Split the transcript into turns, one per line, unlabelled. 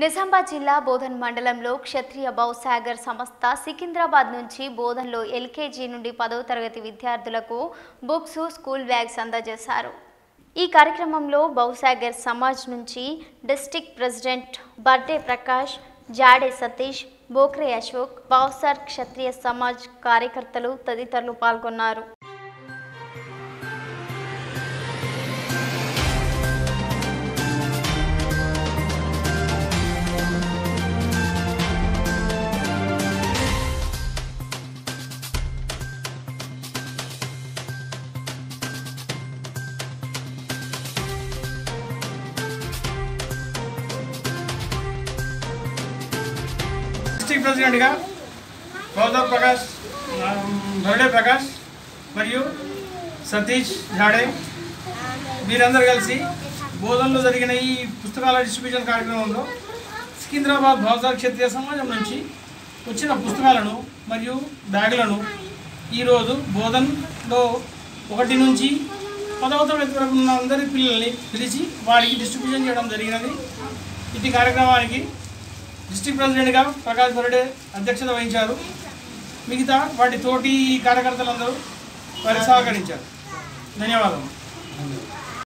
నిజామాబాద్ జిల్లా బోధన్ మండలంలో క్షత్రియ బౌసాగర్ సంస్థ సికింద్రాబాద్ నుంచి బోధన్లో ఎల్కేజీ నుండి పదవ తరగతి విద్యార్థులకు బుక్స్ స్కూల్ బ్యాగ్స్ అందజేశారు ఈ కార్యక్రమంలో బౌసాగర్ సమాజ్ నుంచి డిస్టిక్ ప్రెసిడెంట్ బర్డే ప్రకాష్ జాడే సతీష్ బోక్రే అశోక్ బౌసార్ క్షత్రియ సమాజ్ కార్యకర్తలు తదితరులు పాల్గొన్నారు
డిస్ట్రిక్ట్ ప్రెసిడెంట్గా గౌతమ్ ప్రకాష్ బర్డే ప్రకాష్ మరియు సతీష్ జాడే వీరందరూ కలిసి బోధనలో జరిగిన ఈ పుస్తకాల డిస్ట్రిబ్యూషన్ కార్యక్రమంలో సికింద్రాబాద్ భావసార్ క్షత్రియ సమాజం నుంచి వచ్చిన పుస్తకాలను మరియు బ్యాగులను ఈరోజు బోధన్లో ఒకటి నుంచి పదవ తరగతి వరకు ఉన్న అందరి పిల్లల్ని పిలిచి వారికి డిస్ట్రిబ్యూషన్ చేయడం జరిగినది ఇటు కార్యక్రమానికి డిస్ట్రిక్ట్ ప్రెసిడెంట్గా ప్రకాష్ బర్డే అధ్యక్షత వహించారు మిగతా వాటి తోటి కార్యకర్తలందరూ వారికి సహకరించారు ధన్యవాదాలు